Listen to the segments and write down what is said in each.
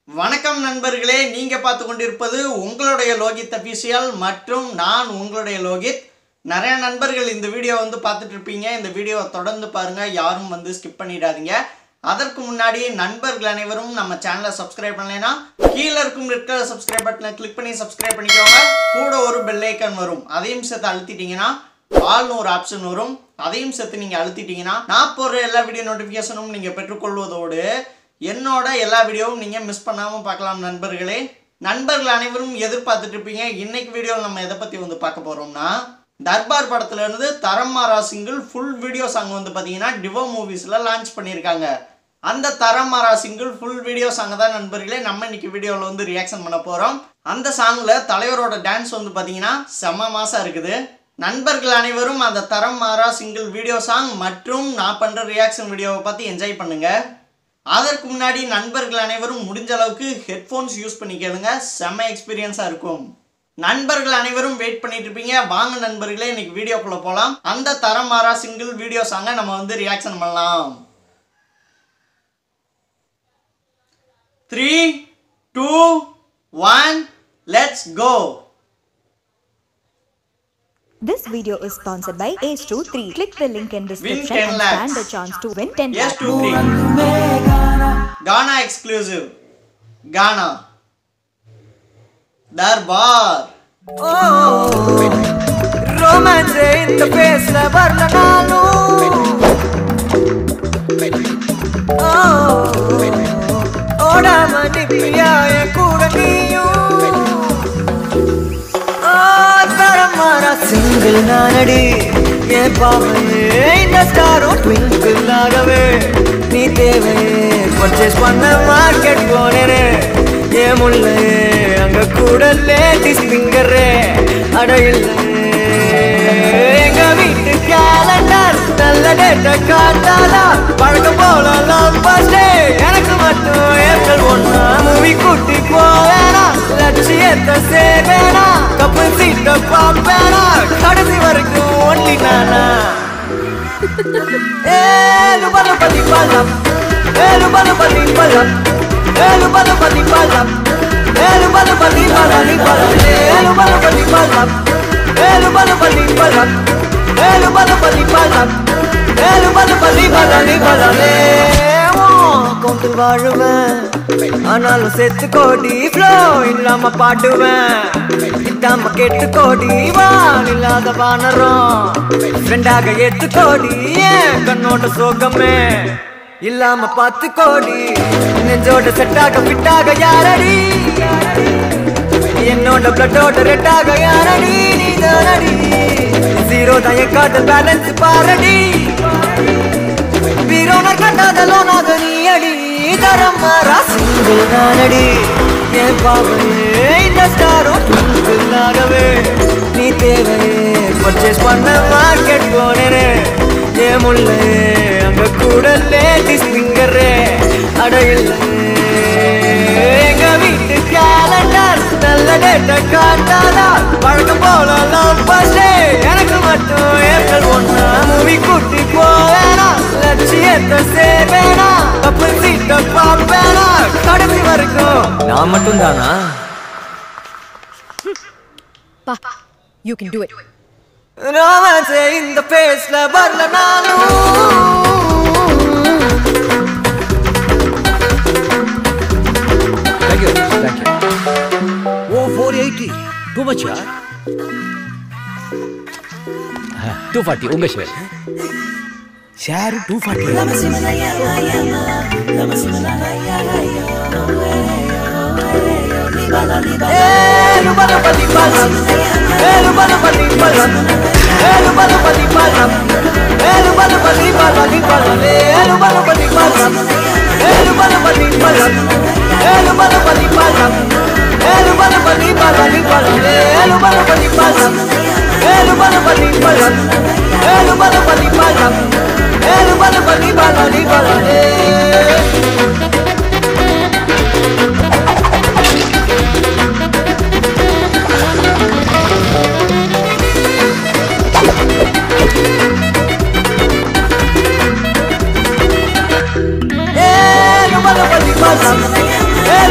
வணக்கம் நண்பர்களே நீங்க பார்த்து கொண்டிருப்பது உங்களுடைய லோகித் அபிஷியல் மற்றும் நான் உங்களுடைய லோகித் நிறைய நண்பர்கள் இந்த வீடியோ வந்து பார்த்துட்டு இருப்பீங்க இந்த வீடியோவை தொடர்ந்து பாருங்க யாரும் வந்து ஸ்கிப் பண்ணிடாதீங்க அதற்கு முன்னாடி நண்பர்கள் அனைவரும் நம்ம சேனலை சப்ஸ்கிரைப் பண்ணலைன்னா கீழே இருக்கும் இருக்கிற சப்ஸ்கிரைப் பட்டனை கிளிக் பண்ணி சப்ஸ்கிரைப் பண்ணிக்கோங்க கூட ஒரு பெல் ஐக்கான் வரும் அதையும் சேர்த்து அழுத்திட்டீங்கன்னா ஆல்னு ஒரு ஆப்ஷன் வரும் அதையும் சேர்த்து நீங்கள் அழுத்திட்டீங்கன்னா நான் போடுற எல்லா வீடியோ நோட்டிஃபிகேஷனும் நீங்கள் பெற்றுக்கொள்வதோடு என்னோட எல்லா வீடியோவும் நீங்கள் மிஸ் பண்ணாமல் பார்க்கலாம் நண்பர்களே நண்பர்கள் அனைவரும் எதிர்பார்த்துட்டு இருப்பீங்க இன்னைக்கு வீடியோவில் நம்ம எதை பற்றி வந்து பார்க்க போகிறோம்னா தர்பார் படத்துல இருந்து தரம் மாறா சிங்கிள் ஃபுல் வீடியோ சாங் வந்து பார்த்தீங்கன்னா டிவோ மூவிஸில் லான்ச் பண்ணியிருக்காங்க அந்த தரம் மாறா சிங்கிள் ஃபுல் வீடியோ சாங் தான் நண்பர்களே நம்ம இன்னைக்கு வீடியோவில் வந்து ரியாக்ஷன் பண்ண போகிறோம் அந்த சாங்கில் தலைவரோட டான்ஸ் வந்து பார்த்தீங்கன்னா செம்ம மாசா இருக்குது நண்பர்கள் அனைவரும் அந்த தரம் மாறா சிங்கிள் வீடியோ சாங் மற்றும் நான் பண்ணுற ரியாக்ஷன் வீடியோவை பார்த்து என்ஜாய் பண்ணுங்க அதற்கு முன்னாடி நண்பர்கள் அனைவரும் முடிஞ்ச அளவுக்கு ஹெட்ஃபோன்ஸ் யூஸ் பண்ணி கேளுங்க செம்ம எக்ஸ்பீரியன்ஸாக இருக்கும் நண்பர்கள் அனைவரும் வெயிட் பண்ணிட்டு இருப்பீங்க வாங்க நண்பர்களே இன்னைக்கு வீடியோக்குள்ள போகலாம் அந்த தரம் மாறா சிங்கிள் வீடியோ சாங்கை நம்ம வந்து ரியாக்ஷன் பண்ணலாம் three two one let's go This video is sponsored by Ace23. Click the link in description 10 and lakhs. stand a chance to win 10 எஸ் lakhs. Two three Gana exclusive Gana Darbar romance இந்த பேஸ்ல வரலனாலும் ஓ, ஓடாம நிப்பியா என் கூட நீயும் ஓ, தரமாறா சிங்கிள் நானடி என் பாவையே இந்த ஸ்டாரும் ட்விங்கிள் ஆகவே நீ தேவையே பர்ச்சேஸ் பண்ண மார்க்கெட் போனேனே ஏன் முல்லை அங்க கூட லேடிஸ் ஃபிங்கரே அட இல்லை எங்க வீட்டு கேலண்டர் நல்ல டேட்ட காட்டாதா பழக்கம் போல லவ் டே எனக்கு மட்டும் ஏப்ரல் ஒன்னா மூவி கூட்டி போவேனா லட்சியத்தை சேர்வேனா கப்பல் சீட்டை பார்ப்பேனா கடைசி வரைக்கும் ஒன்லி நானா ஏழு பல பதி பலம் ஏழு பல பதி பலம் ஏழு பல பதி பலம் ஏழு பல பதி பலி பலம் ஏழு பல பதி பலம் ஏழு பல பதி பலம் ஏழு பல பதி பலம் ஏழு பல பதி பலி பலமே கொண்டு வாழுவேன் ஆனாலும் செத்து கோடி ஃப்ளோ இல்லாம பாடுவேன் இட்டாம கெட்டு கோடி வான் இல்லாத வானரம் ஃப்ரெண்டாக எட்டு கோடி ஏன் கண்ணோட சோகமே இல்லாம பத்து கோடி நெஞ்சோட செட்டாக ஃபிட்டாக யாரடி என்னோட பிளட்டோட ரெட்டாக யாரடி நீ தானடி ஜீரோ தான் என் காதல் பேலன்ஸ் பாரடி வீரோனர் கண்டாதலோனாக நீ அடி தரம் மாறா சிங்கிள் நானடி என் பாவையே இந்த ஸ்டாரும் ட்விங்கிளாகவே நீ தேவையே பர்ச்சேஸ் பண்ண மார்க்கெட் போனேனே ஏன் முல்லை அங்க கூட லேடிஸ் ஃபிங்கரே அட இல்லை எங்க வீட்டு கேலண்டர் நல்ல டேட்ட காட்டாதா பழக்கம் போல லவ் டே எனக்கு மட்டும் ஏப்ரல் ஒன்னா மூவி கூட்டி போவேனா லட்சியத்தை சேர்வேனா கப்பல் சீட்டை பார்ப்பேனா கடைசி வரைக்கும் நான் மட்டும் தானா Pa, you can do it. Romance இந்த பேஸ்ல வரலனாலும் Thank you. Thank you. Oh, 480. Too much, yeah? 240 உங்க ஷேர் ஷேர் 240 ஏழு பல பதி பலம் ஏழு பல பதி பலம் ஏழு பல பதி பலம் ஏழு பல பதி பலி பலம் ஏழு பல பதி பலம் ஏழு பல பதி பலம் ஏழு பல பதி பலம் ஏழு பல பதி பலி பலம் ஏழு பல பதி பலம் ஏழு பல பதி பலம் ஏழு பல பதி பலம் ஏழு பல பதி பலி பலம் ஏழு பல பதி பலம்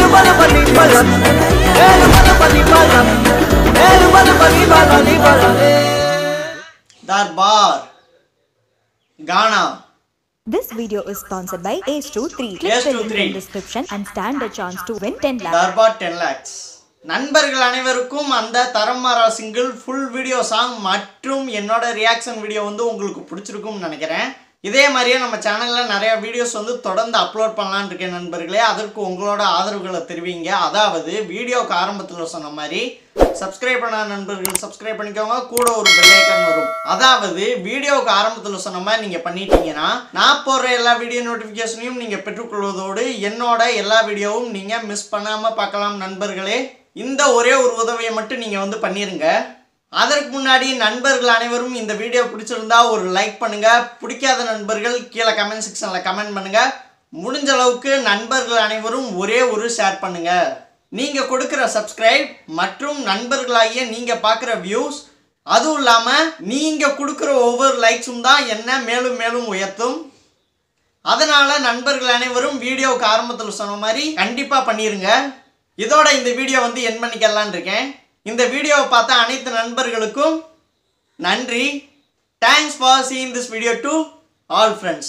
ஏழுமலை பள்ளி பள்ளம் ஏழுமலை பள்ளி பள்ளம் ஏழுமலை பள்ளி பள்ளி பள்ளம் Darbar Gana This video is sponsored by Ace 2 3. Click Ace the 2 link 3. in description and stand a chance to win 10 lakhs. Darbar ten lakhs நண்பர்கள் அனைவருக்கும் அந்த தரமாரா சிங்கிள் ஃபுல் வீடியோ சாங் மற்றும் என்னோட ரியாக்ஷன் வீடியோ வந்து உங்களுக்கு பிடிச்சிருக்கும்னு நினைக்கிறேன் இதே மாதிரியே நம்ம சேனலில் நிறைய வீடியோஸ் வந்து தொடர்ந்து அப்லோட் பண்ணலான்னு இருக்கேன் நண்பர்களே அதற்கு உங்களோட ஆதரவுகளை தெரிவிங்க அதாவது வீடியோக்கு ஆரம்பத்தில் சொன்ன மாதிரி சப்ஸ்கிரைப் பண்ண நண்பர்கள் சப்ஸ்கிரைப் பண்ணிக்கோங்க கூட ஒரு பெல் ஐக்கான் வரும் அதாவது வீடியோவுக்கு ஆரம்பத்தில் சொன்ன மாதிரி நீங்கள் பண்ணிட்டீங்கன்னா நான் போடுற எல்லா வீடியோ நோட்டிஃபிகேஷனையும் நீங்கள் பெற்றுக்கொள்வதோடு என்னோட எல்லா வீடியோவும் நீங்கள் மிஸ் பண்ணாமல் பார்க்கலாம் நண்பர்களே இந்த ஒரே ஒரு உதவியை மட்டும் நீங்கள் வந்து பண்ணிருங்க அதற்கு முன்னாடி நண்பர்கள் அனைவரும் இந்த வீடியோ பிடிச்சிருந்தா ஒரு லைக் பண்ணுங்க பிடிக்காத நண்பர்கள் கீழே கமெண்ட் செக்ஷனில் கமெண்ட் பண்ணுங்க முடிஞ்ச அளவுக்கு நண்பர்கள் அனைவரும் ஒரே ஒரு ஷேர் பண்ணுங்க நீங்க கொடுக்குற சப்ஸ்கிரைப் மற்றும் நண்பர்களாகிய நீங்க பார்க்குற வியூஸ் அதுவும் இல்லாமல் நீங்க கொடுக்குற ஒவ்வொரு லைக்ஸும் தான் என்ன மேலும் மேலும் உயர்த்தும் அதனால நண்பர்கள் அனைவரும் வீடியோவுக்கு ஆரம்பத்தில் சொன்ன மாதிரி கண்டிப்பாக பண்ணிருங்க இதோட இந்த வீடியோ வந்து என் பண்ணிக்கலான்னு இருக்கேன் இந்த வீடியோவை பார்த்த அனைத்து நண்பர்களுக்கும் நன்றி thanks for seeing this video to all friends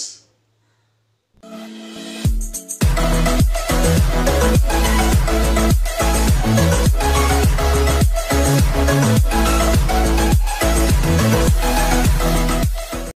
Ezhumalai